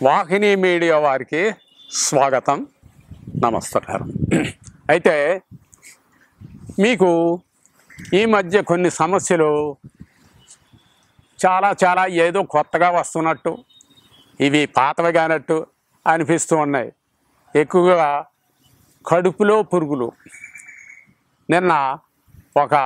వాహిని media వారికి స్వాగతం నమస్కారం అయితే మీకు ఈ మధ్య కొన్ని సమస్యలు చాలా చాలా ఏదో కొత్తగా వస్తున్నట్టు ఇవి పాతవి కానట్టు అనిపిస్తూ ఉన్నాయి ఎక్కువగా కడుపులో పురుగులు నిన్న ఒక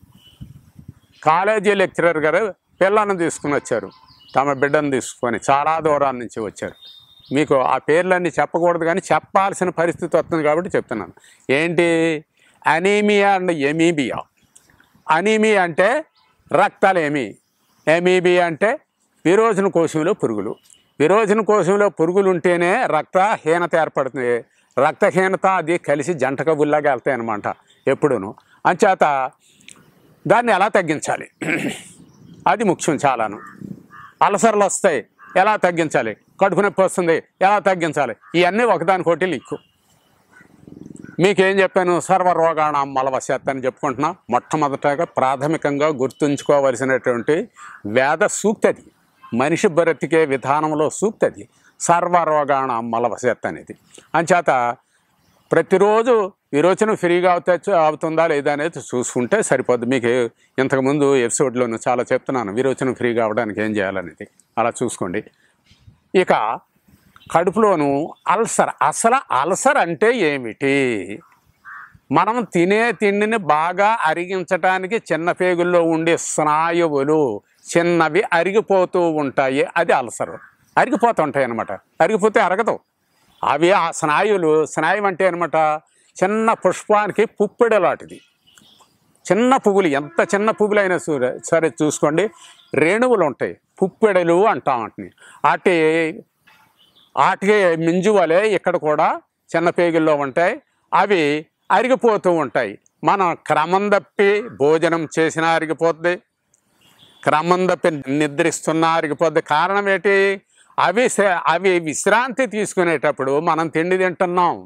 కాలేజీ లెక్చరర్ గారు పిల్లను తీసుకుని వచ్చారు తమ బిడ్డను తీసుకొని చాలా దూరం నుంచి వచ్చారు మీకు ఆ పేర్లన్నీ చెప్పకూడదు కానీ చెప్పాల్సిన పరిస్థితి వస్తుంది కాబట్టి చెప్తున్నాను ఏంటి అనీమియా అండ్ ఎమీబియా అనీమియా అంటే రక్తాలేమి ఎమీబియా అంటే విరోచన కోశంలో పురుగులు విరోచన కోశంలో పురుగులు ఉంటేనే రక్తహీనత ఏర్పడుతుంది రక్తహీనత అది కలిసి జంట కబుల్లాగా వెళ్తాయి అనమాట ఎప్పుడూను అంచేత దాన్ని ఎలా తగ్గించాలి అది ముఖ్యం చాలాను అలసరలు వస్తాయి ఎలా తగ్గించాలి కడుపు నొప్పి వస్తుంది ఎలా తగ్గించాలి ఇవన్నీ ఒకదానికోటి లిక్కు మీకేం చెప్పాను సర్వరోగాణ మలవశాత్ అని చెప్పుకుంటున్నా మొట్టమొదటగా ప్రాథమికంగా గుర్తుంచుకోవలసినటువంటి వేద సూక్తి అది మనిషి బ్రతికే విధానంలో సూక్తి అది సర్వరోగాణ మలవశాత్ అనేది అంచేత ప్రతిరోజు విరోచనం ఫ్రీగా అవుతా అవుతుందా లేదా అనేది చూసుకుంటే సరిపోద్ది మీకు ఇంతకుముందు ఎపిసోడ్లోనూ చాలా చెప్తున్నాను విరోచనం ఫ్రీగా అవడానికి ఏం చేయాలనేది అలా చూసుకోండి ఇక కడుపులోను అల్సర్ అసలు అల్సర్ అంటే ఏమిటి మనం తినే తిండిని బాగా అరిగించటానికి చిన్న పేగుల్లో ఉండే స్నాయువులు చిన్నవి అరిగిపోతూ ఉంటాయి అది అల్సర్ అరిగిపోతూ ఉంటాయి అన్నమాట అరిగిపోతే అరగదు అవి ఆ స్నాయువులు స్నాయువు అంటే అనమాట చిన్న పుష్పానికి పుప్పెడ లాంటిది చిన్న పువ్వులు ఎంత చిన్న పువ్వులైనా సరే సరే చూసుకోండి రేణువులు ఉంటాయి పుప్పెడలు అంటాం వాటిని వాటి వాటికి మింజు వలె ఇక్కడ కూడా చిన్న పేగుల్లో ఉంటాయి అవి అరిగిపోతూ ఉంటాయి మనం క్రమం తప్పి భోజనం చేసినా అరిగిపోద్ది క్రమం తప్పి నిద్రిస్తున్నా అరిగిపోద్ది కారణం ఏంటి అవి స- అవి విశ్రాంతి తీసుకునేటప్పుడు మనం తిండి తింటున్నాం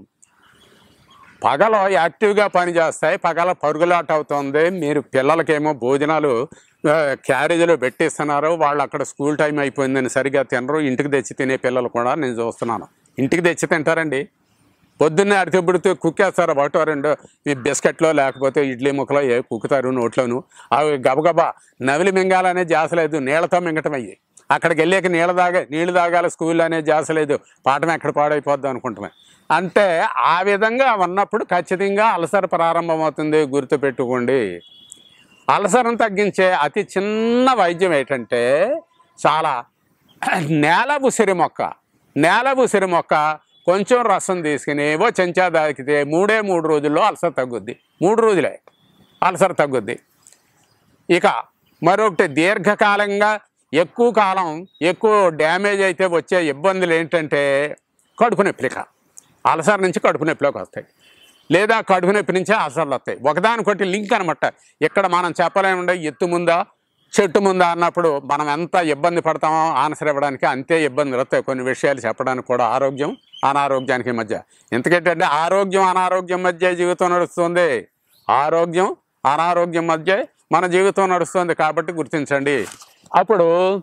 పగలు యాక్టివ్గా పనిచేస్తాయి పగల పరుగులాట అవుతుంది మీరు పిల్లలకేమో భోజనాలు ఆ, క్యారేజీలో పెట్టిస్తున్నారు వాళ్ళు అక్కడ స్కూల్ టైం అయిపోయిందని సరిగా తినరు ఇంటికి తెచ్చి తినే పిల్లలు కూడా నేను చూస్తున్నాను ఇంటికి తెచ్చి తింటారండి పొద్దున్నే అడితెప్పుడు కుక్కేస్తారు ఒకటో రెండు ఈ బిస్కెట్లో లేకపోతే ఇడ్లీ ముక్కలో ఏ కుక్కుతారు నోట్లోను అవి గబగబా నవిలి మింగాలనే జాస లేదు నీళ్ళతో మింగటం అయ్యి అక్కడికి వెళ్ళాక నీళ్ళ తాగా నీళ్ళు తాగాలి స్కూల్లో అనే జాస లేదు పాఠం ఎక్కడ పాడైపోద్ది అనుకుంటున్నాం అంటే ఆ విధంగా ఉన్నప్పుడు ఖచ్చితంగా అలసర ప్రారంభమవుతుంది గుర్తుపెట్టుకోండి అలసరం తగ్గించే అతి చిన్న వైద్యం ఏంటంటే చాలా నేల ఉసిరి మొక్క నేల ఉసిరి మొక్క కొంచెం రసం తీసుకుని ఏవో చెంచా తాకితే మూడే మూడు రోజుల్లో అలసర తగ్గుద్ది మూడు రోజులే అలసర తగ్గుద్ది ఇక మరొకటి దీర్ఘకాలంగా ఎక్కువ కాలం ఎక్కువ డ్యామేజ్ అయితే వచ్చే ఇబ్బందులు ఏంటంటే కడుపు నొప్పిక అలసర నుంచి కడుపు నొప్పిలోకి వస్తాయి లేదా కడుపు నొప్పి నుంచే అలసరలు వస్తాయి ఒకదానికొకటి లింక్ అనమాట ఇక్కడ మనం చెప్పలేముండే ఎత్తు ముందా చెట్టు ముందా అన్నప్పుడు మనం ఎంత ఇబ్బంది పడతామో ఆన్సర్ ఇవ్వడానికి అంతే ఇబ్బందులు వస్తాయి కొన్ని విషయాలు చెప్పడానికి కూడా ఆరోగ్యం అనారోగ్యానికి మధ్య ఎందుకంటే ఆరోగ్యం అనారోగ్యం మధ్య జీవితం నడుస్తుంది ఆరోగ్యం అనారోగ్యం మధ్య మన జీవితం నడుస్తుంది కాబట్టి గుర్తించండి అప్పుడు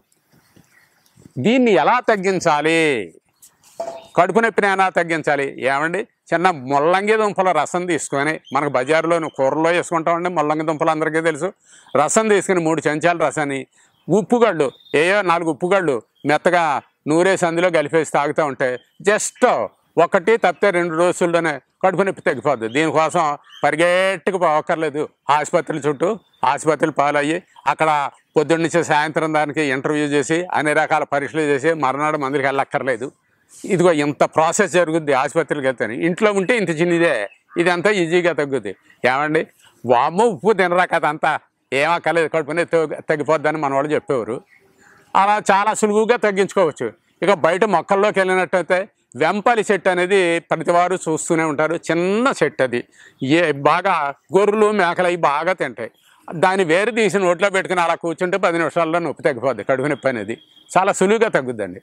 దీన్ని ఎలా తగ్గించాలి కడుపు నొప్పిని ఎలా తగ్గించాలి ఏమండి చిన్న ముల్లంగి దుంపల రసం తీసుకొని మనకు బజారులోని కూరలో వేసుకుంటామండి ముల్లంగి దుంపలు అందరికీ తెలుసు రసం తీసుకుని మూడు చెంచాల రసాన్ని ఉప్పుగళ్ళు ఏయో నాలుగు ఉప్పుగళ్ళు మెత్తగా నూరేసి అందులో కలిపేసి తాగుతూ ఉంటే జస్ట్ ఒకటి తప్పితే రెండు రోజుల్లోనే కడుపు నొప్పి తగ్గిపోద్ది దీనికోసం పరిగెట్టుకు పోవక్కర్లేదు ఆసుపత్రుల చుట్టూ ఆసుపత్రులు పాలయ్యి అక్కడ పొద్దున్న నుంచి సాయంత్రం దానికి ఇంటర్వ్యూ చేసి అన్ని రకాల పరీక్షలు చేసి మర్నాడు మందులకి వెళ్ళక్కర్లేదు ఇదిగో ఇంత ప్రాసెస్ జరుగుద్ది ఆసుపత్రికి వెళ్తే ఇంట్లో ఉంటే ఇంత చిన్నదే ఇదంతా ఈజీగా తగ్గుద్ది ఏమండి వామ్మ ఉప్పు తినరా కదా అంతా ఏమక్కర్లేదు కడుపునే తగ్గిపోద్దని మన వాళ్ళు చెప్పేవారు అలా చాలా సులువుగా తగ్గించుకోవచ్చు ఇక బయట మొక్కల్లోకి వెళ్ళినట్టయితే వెంపలి చెట్టు అనేది ప్రతివారు చూస్తూనే ఉంటారు చిన్న చెట్టు అది ఏ బాగా గొర్రెలు మేకలు అవి బాగా తింటాయి దాన్ని వేరు తీసి నోట్లో పెట్టుకుని అలా కూర్చుంటే పది నిమిషాల్లో నొప్పి తగ్గిపోద్ది కడుపు నొప్పి అనేది చాలా సులువుగా తగ్గుద్దండి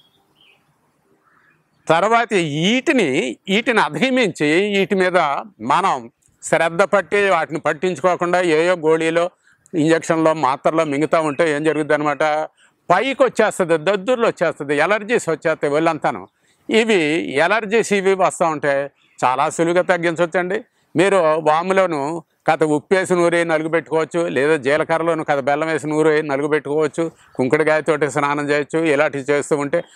తర్వాత వీటిని వీటిని అధిగమించి వీటి మీద మనం శ్రద్ధ పట్టి వాటిని పట్టించుకోకుండా ఏయో గోళీలో ఇంజక్షన్లో మాత్రలో మింగుతూ ఉంటే ఏం జరుగుద్ది అనమాట పైకి వచ్చేస్తుంది దద్దుర్లు వచ్చేస్తుంది ఎలర్జీస్ వచ్చేస్తాయి ఒళ్ళంతాను ఇవి ఎలర్జీస్ ఇవి వస్తూ ఉంటే చాలా సులువుగా తగ్గించవచ్చండి మీరు వాములోను కథ ఉప్పు వేసి నూరి నలుగు పెట్టుకోవచ్చు లేదా జీలకర్రలోను కథ బెల్లం వేసి నూరి నలుగు పెట్టుకోవచ్చు కుంకుడుకాయతోటి స్నానం చేయొచ్చు ఇలాంటివి చేస్తూ ఉంటే